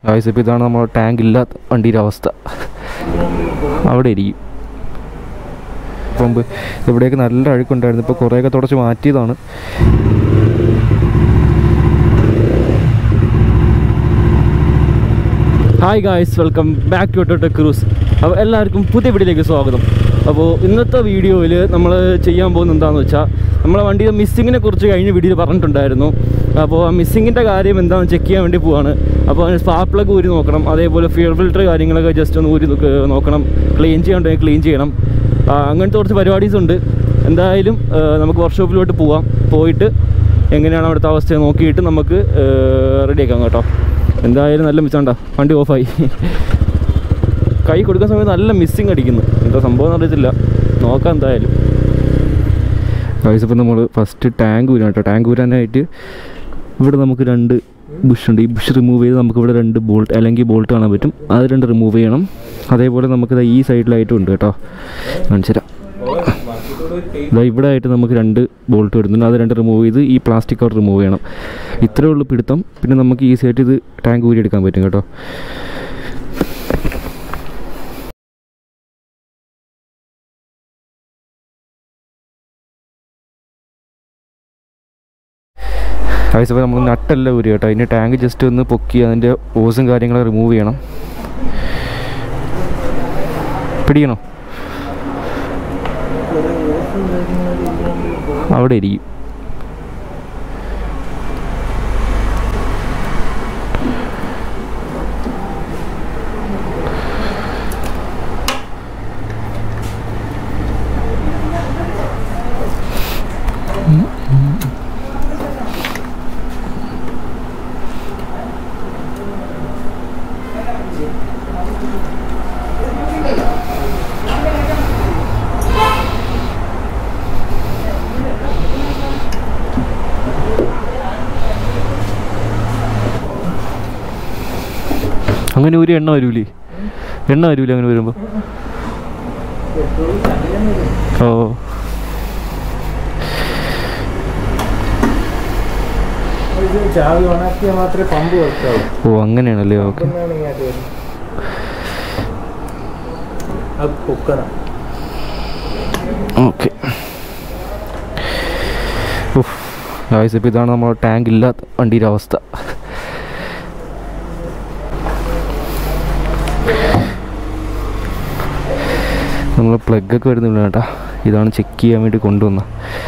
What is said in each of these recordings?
Guys ഇപ്പോൾ ഇതാണ് നമ്മുടെ ടാങ്ക് ഇല്ലാത്ത വണ്ടിയുടെ അവസ്ഥ അവിടെ ഇരിക്കും മുമ്പ് ഇവിടെയൊക്കെ നല്ല അഴുക്കുണ്ടായിരുന്നു ഇപ്പോൾ കുറേയൊക്കെ തുടച്ച് മാറ്റിയതാണ് hi guys welcome back to tech cruise അപ്പോൾ എല്ലാവർക്കും പുതിയ വീഡിയോയിലേക്ക് സ്വാഗതം അപ്പോൾ ഇന്നത്തെ വീഡിയോയിൽ നമ്മൾ ചെയ്യാൻ പോകുന്നത് എന്താണെന്ന് വെച്ചാൽ നമ്മളെ വണ്ടിയുടെ മിസ്സിങ്ങിനെ കുറിച്ച് കഴിഞ്ഞ വീഡിയോയിൽ പറഞ്ഞിട്ടുണ്ടായിരുന്നു അപ്പോൾ ആ മിസ്സിങ്ങിൻ്റെ കാര്യം എന്താണെന്ന് ചെക്ക് ചെയ്യാൻ വേണ്ടി പോവാണ് അപ്പോൾ അതിന് സ്പാർക്ക് പ്ലഗ് ഊരി നോക്കണം അതേപോലെ ഫ്യൂൽ ഫിൽറ്റർ കാര്യങ്ങളൊക്കെ ജസ്റ്റ് ഒന്ന് ഊരി നോക്ക് നോക്കണം ക്ലീൻ ചെയ്യാണ്ടെങ്കിൽ ക്ലീൻ ചെയ്യണം ആ, അങ്ങനത്തെ കുറച്ച് പരിപാടീസ് ഉണ്ട് എന്തായാലും ആ, നമുക്ക് വർക്ക്ഷോപ്പിലോട്ട് പോവാം പോയിട്ട് എങ്ങനെയാണ് അവിടുത്തെ അവസ്ഥ നോക്കിയിട്ട് നമുക്ക് റെഡിയാക്കാം കേട്ടോ എന്തായാലും നല്ല മിസ്സാണ്ട വണ്ടി ഓഫായി കൈ കൊടുക്കുന്ന സമയത്ത് നല്ല മിസ്സിങ് അടിക്കുന്നു എന്താ സംഭവം എന്ന് അറിയത്തില്ല നോക്കാം എന്തായാലും ഇപ്പോൾ നമ്മൾ ഫസ്റ്റ് ടാങ്ക് ഊരാൻ കേട്ടോ ടാങ്ക് ഊരാനായിട്ട് ഇവിടെ നമുക്ക് രണ്ട് ബുഷ് ഉണ്ട് ഈ ബുഷ് റിമൂവ് ചെയ്ത് നമുക്ക് ഇവിടെ രണ്ട് ബോൾട്ട് അല്ലെങ്കിൽ ബോൾട്ട് കാണാൻ പറ്റും അത് രണ്ട് റിമൂവ് ചെയ്യണം അതേപോലെ നമുക്കിത് ഈ സൈഡിലായിട്ടും ഉണ്ട് കേട്ടോ കാണിച്ചു തരാം ഇതാ ഇവിടെ ആയിട്ട് നമുക്ക് രണ്ട് ബോൾട്ട് വരുന്നുണ്ട് അത് രണ്ട് റിമൂവ് ചെയ്ത് ഈ പ്ലാസ്റ്റിക് കവർ റിമൂവ് ചെയ്യണം ഇത്രയേ ഉള്ളൂ പിടുത്തം പിന്നെ നമുക്ക് ഈസി ആയിട്ട് ഇത് ടാങ്ക് ഊരി എടുക്കാൻ പറ്റും കേട്ടോ ആവശ്യപ്പോൾ നമ്മൾ നട്ടെല്ലാം ഊരി കേട്ടോ അതിൻ്റെ ടാങ്ക് ജസ്റ്റ് ഒന്ന് പൊക്കി അതിൻ്റെ ഓസും കാര്യങ്ങളും റിമൂവ് ചെയ്യണം പിടിക്കണോ അവിടെ ഇരിക്കും അങ്ങനെ ഒരു എണ്ണ വരൂലേ എണ്ണ വരൂലേ അങ്ങനെ വരുമ്പോൾ ഓ ഇത് ചാവി ഓണാക്കിയാൽ മാത്രമേ പമ്പ് വർക്കാവൂ ഓ അങ്ങനെയാണല്ലേ ഓക്കെ പൊക്കുന്നതാണ് ഇങ്ങോട്ട് വരുന്നത് അത് പൊക്കണം ഓക്കെ ഗായ്സ് ഇപ്പോൾ ഇതാണ് നമ്മുടെ ടാങ്ക് ഇല്ലാത്ത വണ്ടിയുടെ അവസ്ഥ നമ്മൾ പ്ലഗൊക്കെ വരുന്നില്ല കേട്ടാ ഇതാണ് ചെക്ക് ചെയ്യാൻ വേണ്ടി കൊണ്ടുവന്ന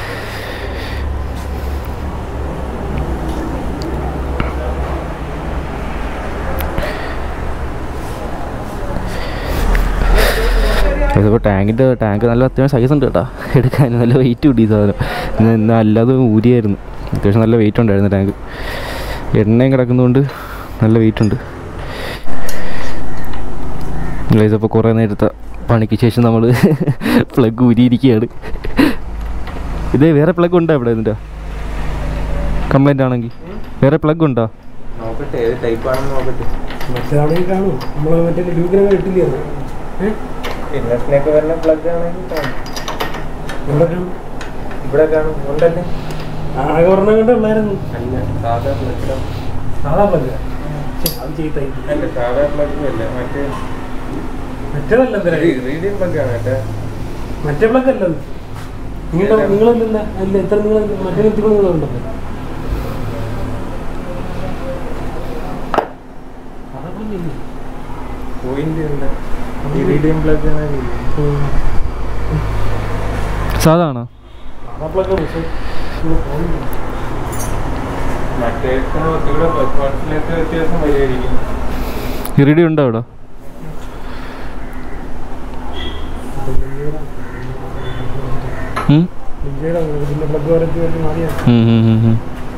ഇതിപ്പോൾ ടാങ്കിൻ്റെ ടാങ്ക് നല്ല അത്യാവശ്യം സൈസ് ഉണ്ട് കേട്ടോ എടുക്കാൻ നല്ല വെയിറ്റ് കൂടി ഈ സാധനം ഇന്ന് ഇന്ന് അല്ലാതെ ഊരിയായിരുന്നു അത്യാവശ്യം നല്ല വെയിറ്റ് ഉണ്ടായിരുന്നു ടാങ്ക് എണ്ണയും കിടക്കുന്നതുകൊണ്ട് നല്ല വെയിറ്റ് ഉണ്ട് ഇപ്പോൾ കുറേ നേരത്തെ പണിക്ക് ശേഷം നമ്മൾ പ്ലഗ് ഊരിയിരിക്കുകയാണ് ഇതേ വേറെ പ്ലഗ് ഉണ്ടോ ഇവിടെ ഇതിൻ്റെ കംപ്ലൈൻ്റ് ആണെങ്കിൽ വേറെ പ്ലഗ് ഉണ്ടോ നോക്കട്ടെ ഏത് ടൈപ്പ് ആണെന്ന് നോക്കട്ടെ മറ്റേ അവിടെ കാണും നമ്മള് മറ്റേ ലൂക്കിനൊക്കെ ഇട്ടില്ലേ അത്? ഏ? ഇന്നത്തിനൊക്കെ വരുന്ന പ്ലഗ് ആണെങ്കിൽ കാണും ഇവിടെ കാണും ഇവിടെ കാണും ഉണ്ടല്ലേ ആകെ ഒരെണ്ണം കണ്ടേ ഉള്ളായിരുന്നു അല്ല സാധാ പ്ലഗ് സാധാ പ്ലഗ് അത് ചെയ്തായി അല്ല സാധാ പ്ലഗ് അല്ല മറ്റേ മറ്റേതല്ല എന്തിനാ റീഡിയം പ്ലഗ് ആണ് മറ്റേ മറ്റേ പ്ലഗ് അല്ല അത് നിങ്ങൾ നിങ്ങളല്ല അല്ല എത്ര നിങ്ങൾ മറ്റേ എത്തിക്കൊണ്ട് നിങ്ങളുണ്ടല്ലോ സാധാ plug ഇല്ലേ? പോയിന്റ് ഉണ്ട് റീഡിയം പ്ലഗ് ആണ് ഉം. സാധാരണ സാധാ പ്ലഗ് പക്ഷേ ഇത് പോകുന്നില്ല. മറ്റേ ഇവിടെ പെർഫോമൻസിലൊക്കെ വ്യത്യാസം വരുമായിരിക്കും ഇറിഡി ഉണ്ടോ അവിടെ ഉം? ലിങ്കയുടെ ഇതിന്റെ പ്ലഗ് വരച്ച് വേണ്ടി മാറിയാണ് ഉം, ഉം, ഉം, ഉം.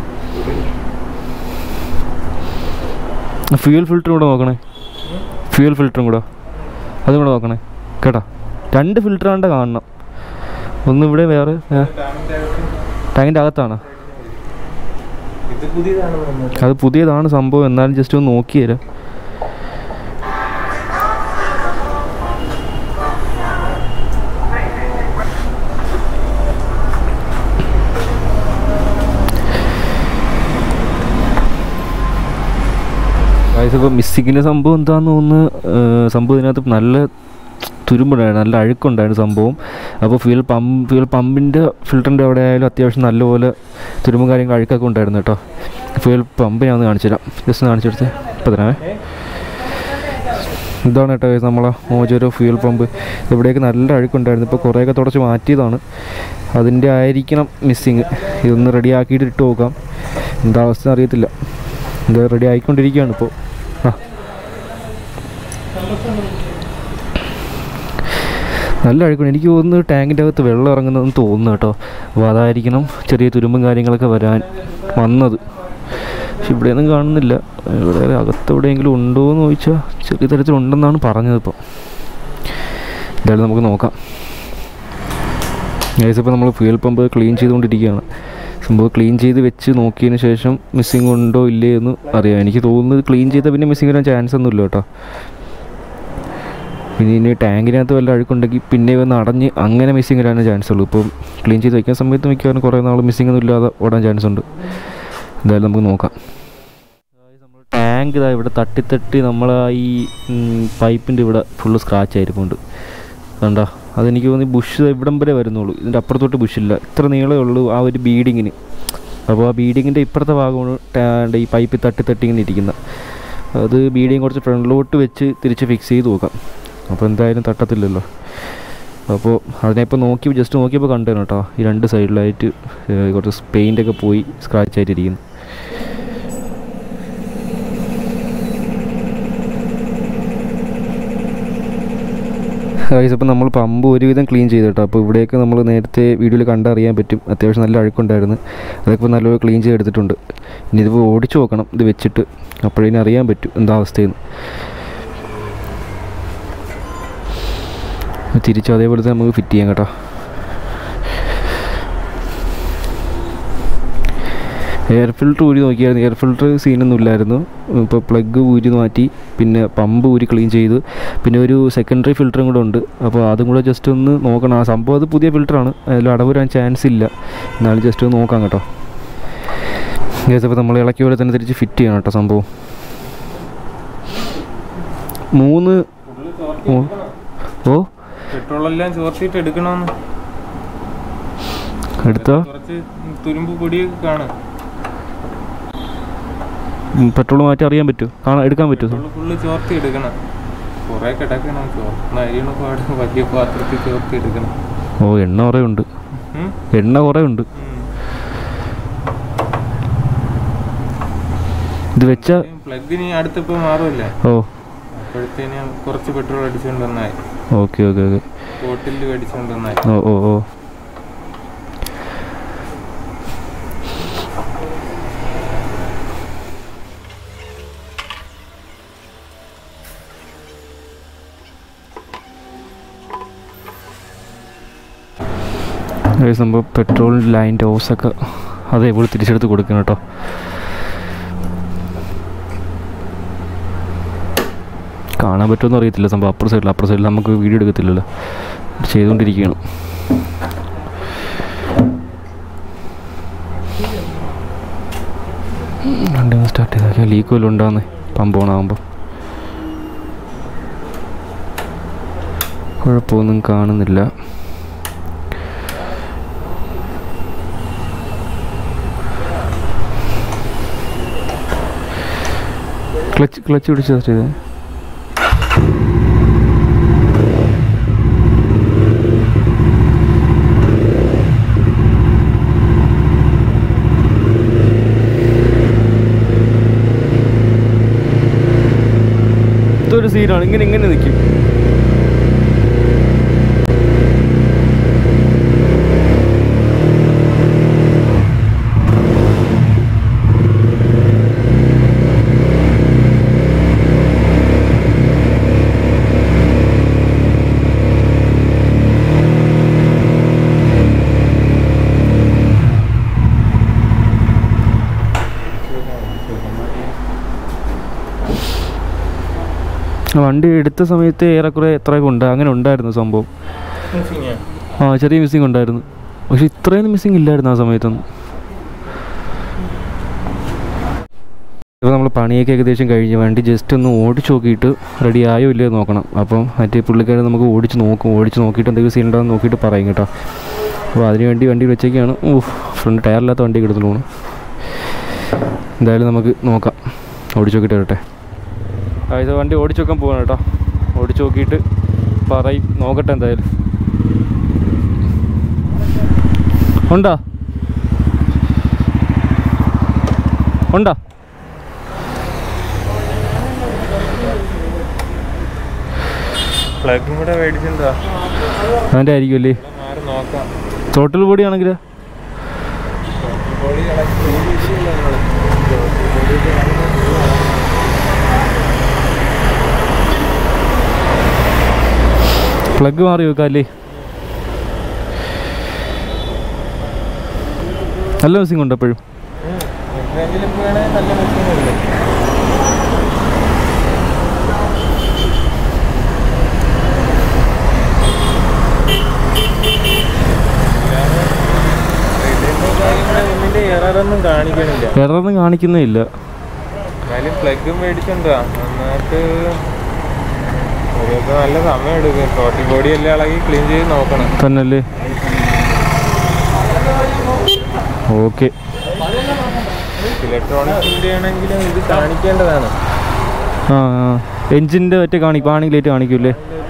ഫ്യൂൽ ഫിൽറ്ററും കൂടെ നോക്കണേ ഫ്യൂൽ ഫിൽറ്ററും കൂടെ അതും കൂടെ നോക്കണേ കേട്ടോ രണ്ട് ഫിൽറ്റർ ആണ്ട് കാണണം ഒന്ന് ഇവിടെ വേറെ ഏ, ടാങ്കിൻ്റെ അകത്താണ് ഇത് പുതിയതാണ് തോന്നുന്നത് അത് പുതിയതാണ് സംഭവം എന്നാലും ജസ്റ്റ് ഒന്ന് നോക്കി തരാം ഗൈസ് ഇതിപ്പോൾ മിസ്സിങ്ങിൻ്റെ സംഭവം എന്താണെന്ന് തോന്നുന്നു ഏഹ് സംഭവം ഇതിനകത്ത് നല്ല തുരുമ്പുണ്ടായിരുന്നു നല്ല അഴുക്കുണ്ടായിരുന്നു സംഭവം അപ്പോൾ ഫ്യൂൽ പമ്പ് ഫ്യൂൽ പമ്പിൻ്റെ ഫിൽറ്ററിൻ്റെ അവിടെ ആയാലും അത്യാവശ്യം നല്ലപോലെ തുരുമ്പും കാര്യങ്ങൾ അഴുക്കൊക്കെ ഉണ്ടായിരുന്നു കേട്ടോ ഫ്യൂൽ പമ്പ് ഞാൻ ഒന്ന് കാണിച്ചു തരാം ജസ്റ്റ് കാണിച്ചു കൊടുത്തേ ഇപ്പം തരാമേ ഇതാണ് കേട്ടോ guys നമ്മളെ മോജോരോ ഫ്യൂൽ പമ്പ് ഇവിടേക്ക് നല്ല അഴുക്കുണ്ടായിരുന്നു ഇപ്പോൾ കുറേയൊക്കെ തുടച്ച് മാറ്റിയതാണ് അതിൻ്റെ ആയിരിക്കണം മിസ്സിങ് ഇതൊന്ന് റെഡി ആക്കിയിട്ട് ഇട്ട് നോക്കാം എന്താ അവസ്ഥ അറിയത്തില്ല ഇത് റെഡി ആയിക്കൊണ്ടിരിക്കുകയാണ് ഇപ്പോൾ ആ നല്ല അഴുക്കുണ്ട് എനിക്ക് തോന്നുന്നു ടാങ്കിൻ്റെ അകത്ത് വെള്ളം ഇറങ്ങുന്നതെന്ന് തോന്നുന്നു കേട്ടോ അപ്പോൾ അതായിരിക്കണം ചെറിയ തുരുമ്പും കാര്യങ്ങളൊക്കെ വരാൻ വന്നത് പക്ഷെ ഇവിടെയൊന്നും കാണുന്നില്ല ഇവിടെ അകത്ത് എവിടെയെങ്കിലും ഉണ്ടോ എന്ന് ചോദിച്ചാൽ ചെറിയ തരത്തിലുണ്ടെന്നാണ് പറഞ്ഞത് ഇപ്പോൾ എന്തായാലും നമുക്ക് നോക്കാം ഗൈസ് ഇപ്പോൾ നമ്മൾ ഫ്യൂൽ പമ്പ് ക്ലീൻ ചെയ്തുകൊണ്ടിരിക്കുകയാണ് സംഭവം ക്ലീൻ ചെയ്ത് വെച്ച് നോക്കിയതിന് ശേഷം മിസ്സിങ് ഉണ്ടോ ഇല്ലേ എന്ന് അറിയാം എനിക്ക് തോന്നുന്നത് ക്ലീൻ ചെയ്താൽ പിന്നെ മിസ്സിങ് വരാൻ ചാൻസ് ഒന്നുമില്ല കേട്ടോ പിന്നെ ഇനി ടാങ്കിനകത്ത് വല്ല അഴുക്കുണ്ടെങ്കിൽ പിന്നെ വന്ന് അടഞ്ഞ് അങ്ങനെ മിസ്സിങ് വരാനേ ചാൻസ് ഉള്ളൂ ഇപ്പം ക്ലീൻ ചെയ്ത് വയ്ക്കുന്ന സമയത്ത് മിക്കവാറും കുറേ നാൾ മിസ്സിങ് ഒന്നും ഇല്ലാതെ ഓടാൻ ചാൻസ് ഉണ്ട് എന്തായാലും നമുക്ക് നോക്കാം ടാങ്ക് ഇതാ ഇവിടെ തട്ടി തട്ടി നമ്മൾ ഈ പൈപ്പിൻ്റെ ഇവിടെ ഫുള്ള് സ്ക്രാച്ച് ആയിരിക്കുന്നുണ്ട് കണ്ട അതെനിക്ക് തോന്നി ബുഷ് ഇവിടം വരെ വരുന്നുള്ളൂ ഇതിൻ്റെ അപ്പുറത്തോട്ട് ബുഷില്ല ഇത്ര നീളമേ ഉള്ളൂ ആ ഒരു ബീഡിങ്ങിന് അപ്പോൾ ആ ബീഡിങ്ങിൻ്റെ ഇപ്പുറത്തെ ഭാഗമാണ് ടാ- ഈ പൈപ്പിൽ തട്ടി തട്ടി ഇങ്ങനെ ഇരിക്കുന്നത് അത് ബീഡിങ് കുറച്ച് ഫ്രണ്ടിലോട്ട് വെച്ച് തിരിച്ച് ഫിക്സ് ചെയ്ത് നോക്കാം അപ്പോൾ എന്തായാലും തട്ടത്തില്ലല്ലോ അപ്പോൾ അതിനെപ്പോൾ നോക്കി ജസ്റ്റ് നോക്കിയപ്പോൾ കണ്ടേനു കേട്ടോ ഈ രണ്ട് സൈഡിലായിട്ട് ഏഹ്, കുറച്ച് പെയിൻ്റൊക്കെ പോയി സ്ക്രാച്ച് ആയിട്ടിരിക്കുന്നു ഗൈസ് അപ്പോൾ നമ്മൾ പമ്പ് ഒരുവിധം ക്ലീൻ ചെയ്തു കേട്ടോ അപ്പോൾ ഇവിടെയൊക്കെ നമ്മൾ നേരത്തെ വീഡിയോയിൽ കണ്ടറിയാൻ പറ്റും അത്യാവശ്യം നല്ല അഴുക്കുണ്ടായിരുന്നു അതൊക്കെ ഇപ്പോൾ നല്ലപോലെ ക്ലീൻ ചെയ്തെടുത്തിട്ടുണ്ട് ഇനി ഇതിപ്പോൾ ഓടിച്ചു നോക്കണം ഇത് വെച്ചിട്ട് അപ്പോഴിനി അറിയാൻ പറ്റും എന്താ അവസ്ഥയെന്ന് തിരിച്ചും അതേപോലെ തന്നെ നമുക്ക് ഫിറ്റ് ചെയ്യാം കേട്ടോ എയർ ഫിൽറ്റർ ഊരി നോക്കിയായിരുന്നു എയർ ഫിൽറ്റർ സീനൊന്നും ഇല്ലായിരുന്നു ഇപ്പോൾ പ്ലഗ് ഊരി മാറ്റി പിന്നെ പമ്പ് ഊരി ക്ലീൻ ചെയ്ത് പിന്നെ ഒരു സെക്കൻഡറി ഫിൽറ്ററും കൂടെ ഉണ്ട് അപ്പോൾ അതും കൂടെ ജസ്റ്റ് ഒന്ന് നോക്കണം ആ സംഭവം അത് പുതിയ ഫിൽറ്ററാണ് അതിൽ അടവ് വരാൻ ചാൻസ് ഇല്ല എന്നാലും ജസ്റ്റ് ഒന്ന് നോക്കാം കേട്ടോ ഗ്യാസ് അപ്പോൾ നമ്മൾ ഇളക്കിയ പോലെ തന്നെ തിരിച്ച് ഫിറ്റ് ചെയ്യണം കേട്ടോ സംഭവം മൂന്ന് ഓ ഓ പെട്രോൾ എല്ലാം ചോർത്തിയിട്ട് എടുക്കണമെന്ന് എടുത്തോ കുറച്ച് തുരുമ്പ് പൊടിയൊക്കെ കാണും പെട്രോൾ മാറ്റി അറിയാൻ പറ്റുമോ കാണാൻ എടുക്കാൻ പറ്റുമോ പെട്രോൾ ഫുള്ള് ചോർത്തി എടുക്കണം കുറെ കിടക്കണം ചോർത്തുന്ന അരിയണ പാട് വലിയ പാത്രത്തിൽ ചോർത്തി എടുക്കണം ഓ എണ്ണ കുറേ ഉണ്ട് ഉം? എണ്ണ കുറേ ഉണ്ട് ഉം. ഇത് വെച്ച പ്ലഗിന് അടുത്തിപ്പോ മാറുമല്ലേ ഓ അപ്പോഴത്തേന് കുറച്ച് പെട്രോൾ അടിച്ചുകൊണ്ട് വന്നായി ഓക്കെ ഓക്കെ ഓക്കെ ബോട്ടിൽ അടിച്ചുകൊണ്ട് വന്നായി ഓ ഓ ഓ സംഭവം പെട്രോൾ ലൈൻ്റെ ഓസൊക്കെ അതേപോലെ തിരിച്ചെടുത്ത് കൊടുക്കണം കേട്ടോ കാണാൻ പറ്റുമെന്ന് അറിയത്തില്ല സംഭവം അപ്പുറ സൈഡിൽ അപ്പുറ സൈഡിൽ നമുക്ക് വീഡിയോ എടുക്കത്തില്ലല്ലോ ചെയ്തുകൊണ്ടിരിക്കുകയാണ് വണ്ടി ഒന്ന് സ്റ്റാർട്ട് ചെയ്താൽ ലീക്ക് വല്ലതും ഉണ്ടാകുന്നേ പമ്പ് ഓണാകുമ്പോൾ കുഴപ്പമൊന്നും കാണുന്നില്ല ക്ലച്ച് ക്ലച്ച് പിടിച്ച് സ്റ്റാർട്ട് ചെയ്തേ ഇതൊരു സീനാണ് ഇങ്ങനെ ഇങ്ങനെ നിൽക്കും വണ്ടി എടുത്ത സമയത്ത് ഏറെക്കുറെ എത്രയൊക്കെ ഉണ്ട് അങ്ങനെ ഉണ്ടായിരുന്നു സംഭവം ആ ചെറിയ മിസ്സിങ് ഉണ്ടായിരുന്നു പക്ഷെ ഇത്രയൊന്നും മിസ്സിങ് ഇല്ലായിരുന്നു ആ സമയത്തൊന്നും ഇപ്പോൾ നമ്മൾ പണിയൊക്കെ ഏകദേശം കഴിഞ്ഞ് വണ്ടി ജസ്റ്റ് ഒന്ന് ഓടിച്ച് നോക്കിയിട്ട് റെഡി ആയോ ഇല്ലയോ എന്ന് നോക്കണം അപ്പം മറ്റേ പുള്ളിക്കാരൻ നമുക്ക് ഓടിച്ച് നോക്കും ഓടിച്ച് നോക്കിയിട്ട് എന്തെങ്കിലും സീൻ ഉണ്ടോ എന്ന് നോക്കിയിട്ട് പറയും കേട്ടോ അപ്പോൾ അതിന് വേണ്ടി വണ്ടി വെച്ചേക്കാണ് ഓ ഫ്രണ്ട് ടയറില്ലാത്ത വണ്ടി എടുത്തുള്ളൂ എന്തായാലും നമുക്ക് നോക്കാം ഓടിച്ച് നോക്കിയിട്ട് വരട്ടെ ആ ഇത് വണ്ടി ഓടിച്ച് നോക്കാൻ പോവാണ് കേട്ടോ ഓടിച്ച് നോക്കിയിട്ട് പറയും നോക്കട്ടെ എന്തായാലും ഉണ്ടോ ഉണ്ടോ പ്ലഗും കൂടെ മേടിച്ചിട്ടുണ്ടോ അതിൻ്റെ ആയിരിക്കുമല്ലേ മാറി നോക്കാം ടോട്ടൽ ബോഡി ആണെങ്കിൽ ബോഡി ഇളക്കി ഇടിയില്ല നിങ്ങള്. പ്ലഗ് മാറി വെക്കാം അല്ലേ നല്ല മിസ്സിങ് ഉണ്ട് എപ്പോഴും ഉം. എവിടെയെങ്കിലും വേണേ നല്ല മെഷീൻ ഉണ്ട് ഒന്നിന്റെ എററൊന്നും കാണിക്കണില്ല എററൊന്നും കാണിക്കുന്നേ ഇല്ല എന്നാലും പ്ലഗും മേടിച്ചിട്ടുണ്ടോ നന്നായിട്ട് ഒരുക്കെ നല്ല സമയം എടുക്കും ടോട്ടി ബോഡി എല്ലാം ഇളകി ക്ലീൻ ചെയ്ത് നോക്കണം തന്നല്ലേ ഓക്കെ ഇലക്ട്രോണിക്സിന്റെ ആണെങ്കിലും ഇത് കാണിക്കേണ്ടതാണ് ആ ആ എൻജിൻ്റെ മറ്റേ കാണിക്കും വാണിംഗ് ലൈറ്റ് കാണിക്കൂലേ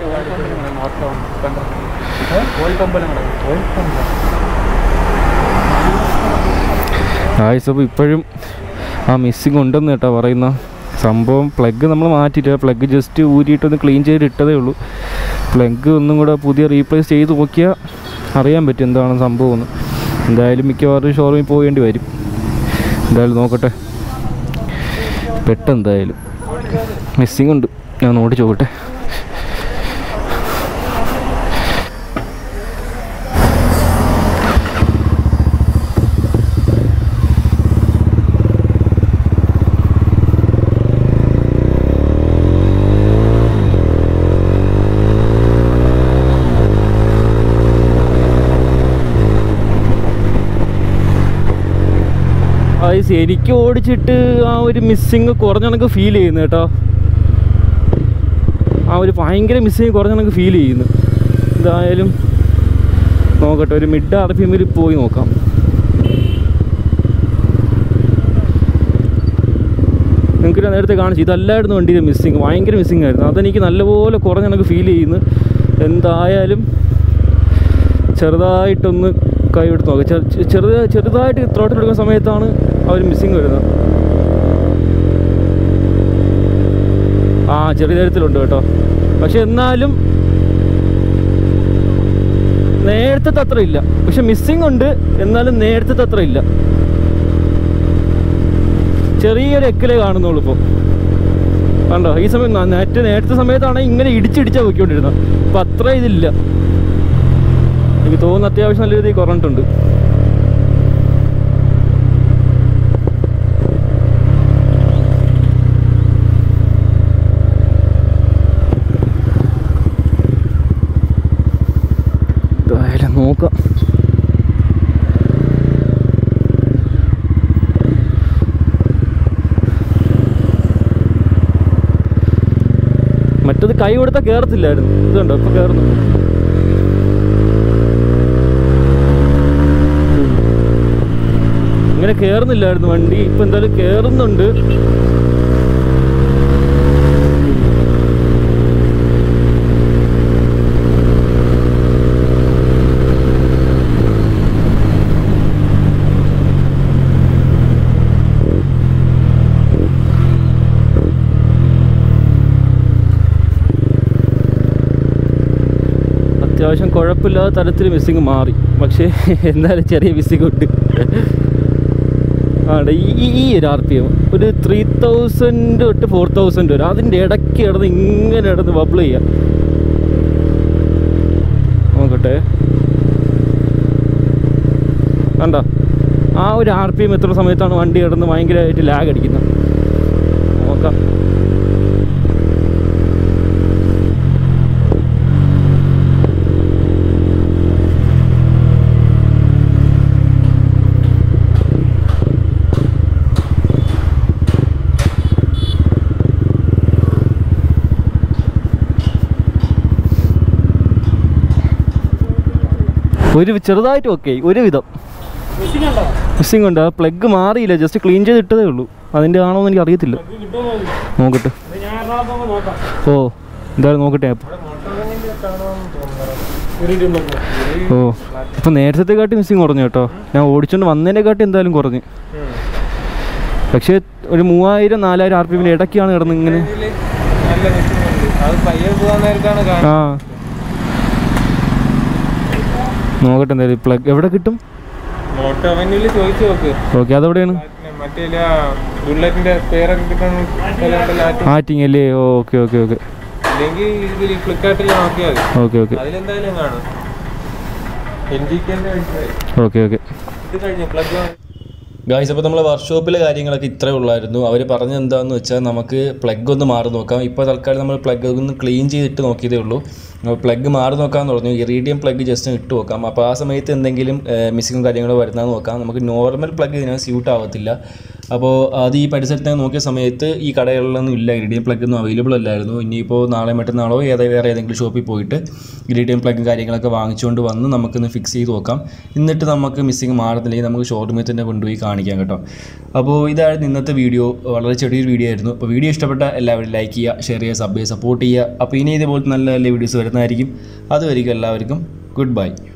ആയിസ് അപ്പോൾ ഇപ്പോഴും ആ മിസ്സിങ് ഉണ്ടെന്ന് കേട്ടോ പറയുന്ന സംഭവം പ്ലഗ് നമ്മൾ മാറ്റിയിട്ട് പ്ലഗ് ജസ്റ്റ് ഊരിയിട്ടൊന്ന് ക്ലീൻ ചെയ്ത് ഇട്ടതേ ഉള്ളൂ പ്ലഗ് ഒന്നും കൂടെ പുതിയ റീപ്ലേസ് ചെയ്ത് നോക്കിയാൽ അറിയാൻ പറ്റും എന്താണ് സംഭവം എന്ന് എന്തായാലും മിക്കവാറും ഷോറൂമിൽ പോകേണ്ടി വരും എന്തായാലും നോക്കട്ടെ പെട്ടെന്തായാലും മിസ്സിങ് ഉണ്ട് ഞാൻ ഓടിച്ച് നോക്കട്ടെ ഐസ് എനിക്ക് ഓടിച്ചിട്ട് ആ ഒരു മിസ്സിങ് കുറഞ്ഞ കണക്ക് ഫീൽ ചെയ്യുന്നു കേട്ടോ ആ ഒരു ഭയങ്കര മിസ്സിങ് കുറഞ്ഞ കണക്ക് ഫീൽ ചെയ്യുന്നു എന്തായാലും നോക്കട്ടെ ഒരു മിഡ് ആർ പി എമ്മിൽ പോയി നോക്കാം നിങ്ങൾക്ക് ഞാൻ നേരത്തെ കാണിച്ചു ഇതല്ലായിരുന്നു വണ്ടിയുടെ മിസ്സിങ് ഭയങ്കര മിസ്സിങ് ആയിരുന്നു അതെനിക്ക് നല്ലപോലെ കുറഞ്ഞ കണക്ക് ഫീൽ ചെയ്യുന്നു എന്തായാലും ചെറുതായിട്ടൊന്ന് കൈ എടുത്ത് നോക്കാം ചെറു ചെറുത് ചെറുതായിട്ട് ത്രോട്ടിൽ എടുക്കുന്ന സമയത്താണ് ആ ഒരു മിസ്സിങ് വരുന്നത് ആ ചെറിയ തരത്തിലുണ്ട് കേട്ടോ പക്ഷെ എന്നാലും നേരത്തെ അത്ര ഇല്ല പക്ഷെ മിസ്സിങ് ഉണ്ട് എന്നാലും നേരത്തെ അത്ര ഇല്ല ചെറിയൊരു എക്കിലേ കാണുന്നുള്ളൂ ഇപ്പോൾ കണ്ടോ ഈ സമയം ന- നേരത്തെ നേരത്തെ സമയത്താണെങ്കിൽ ഇങ്ങനെ ഇടിച്ചിടിച്ചാൽ പോയിക്കൊണ്ടിരുന്നത് അപ്പം അത്ര ഇതില്ല എനിക്ക് തോന്നുന്നു അത്യാവശ്യം നല്ല രീതിയിൽ കുറഞ്ഞിട്ടുണ്ട് എന്തായാലും നോക്കാം മറ്റത് കൈ കൊടുത്താൽ കയറത്തില്ലായിരുന്നു ഇതുണ്ടോ ഇപ്പൊ കയറുന്നു ഇങ്ങനെ കയറുന്നില്ലായിരുന്നു വണ്ടി ഇപ്പൊ എന്തായാലും കയറുന്നുണ്ട് അത്യാവശ്യം കുഴപ്പമില്ലാത്ത തരത്തിൽ മിസ്സിങ് മാറി പക്ഷേ എന്നാലും ചെറിയ മിസ്സിങ് ഉണ്ട് ആണ് ഈ ഈ- ഈ ഒരു ആർ പി എം ഒരു ത്രീ തൗസൻഡ് തൊട്ട് ഫോർ തൗസൻഡ് വരെ അതിൻ്റെ ഇടയ്ക്ക് കിടന്ന് ഇങ്ങനെ കിടന്ന് ബബിൾ ചെയ്യാം നോക്കട്ടെ കണ്ടോ ആ ഒരു ആർ പി എം എത്ര സമയത്താണ് വണ്ടി കിടന്ന് ഭയങ്കരമായിട്ട് ലാഗ് അടിക്കുന്നത് നോക്കാം ഒരു ചെറുതായിട്ട് ഓക്കെ ഒരു വിധം മിസ്സിംഗ് ഉണ്ടോ മിസ്സിംഗ് ഉണ്ട് ആ പ്ലഗ് മാറിയില്ല ജസ്റ്റ് ക്ലീൻ ചെയ്ത് ഇട്ടതേ ഉള്ളൂ അതിൻ്റെ ആണോ എന്ന് എനിക്ക് അറിയത്തില്ല ഇത് കിട്ടുമോ നോക്ക്. നോക്കട്ടെ ഇത് ഞാൻ എറണാകുളത്ത് പോകുമ്പോൾ നോക്കാം ഓ എന്തായാലും നോക്കട്ടെ അപ്പോൾ ഇറിഡിയം പ്ലഗ് ഓ അപ്പോൾ നേരത്തെ കാട്ടി മിസ്സിങ് കുറഞ്ഞു കേട്ടോ ഞാൻ ഓടിച്ചോണ്ട് വന്നതിനെ കാട്ടി എന്തായാലും കുറഞ്ഞു പക്ഷേ ഒരു മൂവായിരം നാലായിരം ആർ പി എമ്മിന് ഇടയ്ക്കാണ് കിടന്ന് ഇങ്ങനെ ഇതില് നല്ല മിസ്സിംഗ് ഉണ്ട് അത് പയ്യെ പോകാൻ നേരത്താണ് ആ കാണുന്നത് നോക്കട്ടെ എന്തായാലും പ്ലഗ് എവിടെ കിട്ടും മോട്ടോ അവന്റിൽ ചോദിച്ചു നോക്ക് ഓക്കെ അതെവിടെയാണ് പിന്നെ മറ്റേ ഇല്ല, ബുള്ളറ്റിന്റെ സ്പെയറൊക്കെ കിട്ടുന്ന സ്ഥലമുണ്ടല്ലോ ആറ്റ്. ആറ്റിങ് അല്ലേ ഓക്കെ ഓക്കെ ഓക്കെ ഇല്ലെങ്കിൽ ഇതിൽ ഫ്ലിപ്കാർട്ടിൽ നോക്കിയാൽ മതി ഓക്കെ ഓക്കെ അതിലെന്തായാലും കാണും എൻ ജി കെന്റെ ഓക്കെ ഓക്കെ ഇത് കഴിഞ്ഞു പ്ലഗ് ഗായ്സ് അപ്പോൾ നമ്മൾ വർക്ക്ഷോപ്പിലെ കാര്യങ്ങളൊക്കെ ഇത്രേ ഉള്ളായിരുന്നു അവർ പറഞ്ഞത് എന്താണെന്ന് വെച്ചാൽ നമുക്ക് പ്ലഗ് ഒന്ന് മാറി നോക്കാം ഇപ്പോൾ തൽക്കാലം നമ്മൾ പ്ലഗ് ഒന്ന് ക്ലീൻ ചെയ്തിട്ട് നോക്കിയതേ ഉള്ളൂ പ്ലഗ് മാറി നോക്കാമെന്ന് പറഞ്ഞു ഇറീഡിയം പ്ലഗ് ജസ്റ്റ് ഇട്ട് നോക്കാം അപ്പോൾ ആ സമയത്ത് എന്തെങ്കിലും മിസ്സിങ്ങും കാര്യങ്ങളോ വരുന്നതെന്ന് നോക്കാം നമുക്ക് നോർമൽ പ്ലഗ് ഇതിനകത്ത് സ്യൂട്ട് ആവത്തില്ല അപ്പോൾ അത് ഈ പരിസരത്ത് നോക്കിയ സമയത്ത് ഈ കടകളിലൊന്നും ഇല്ല ഇറിഡിയം പ്ലഗ് ഒന്നും അവൈലബിൾ അല്ലായിരുന്നു ഇനിയിപ്പോൾ നാളെ മറ്റന്നാളോ ഏതോ വേറെ ഏതെങ്കിലും ഷോപ്പിൽ പോയിട്ട് ഇറിഡിയം പ്ലഗും കാര്യങ്ങളൊക്കെ വാങ്ങിച്ചുകൊണ്ട് വന്ന് നമുക്കൊന്ന് ഫിക്സ് ചെയ്ത് നോക്കാം എന്നിട്ട് നമുക്ക് മിസ്സിങ് മാറുന്നില്ലെങ്കിൽ നമുക്ക് ഷോറൂമിൽ തന്നെ കൊണ്ടുപോയി കാണിക്കാം കേട്ടോ അപ്പോൾ ഇതായിരുന്നു ഇന്നത്തെ വീഡിയോ വളരെ ചെറിയൊരു വീഡിയോ ആയിരുന്നു അപ്പോൾ വീഡിയോ ഇഷ്ടപ്പെട്ട എല്ലാവരും ലൈക്ക് ചെയ്യുക ഷെയർ ചെയ്യുക സബ് ചെയ്യുക സപ്പോർട്ട് ചെയ്യുക അപ്പോൾ ഇനി ഇതുപോലത്തെ നല്ല നല്ല വീഡിയോസ് വരുന്നതായിരിക്കും അതുവരെയും എല്ലാവർക്കും ഗുഡ് ബൈ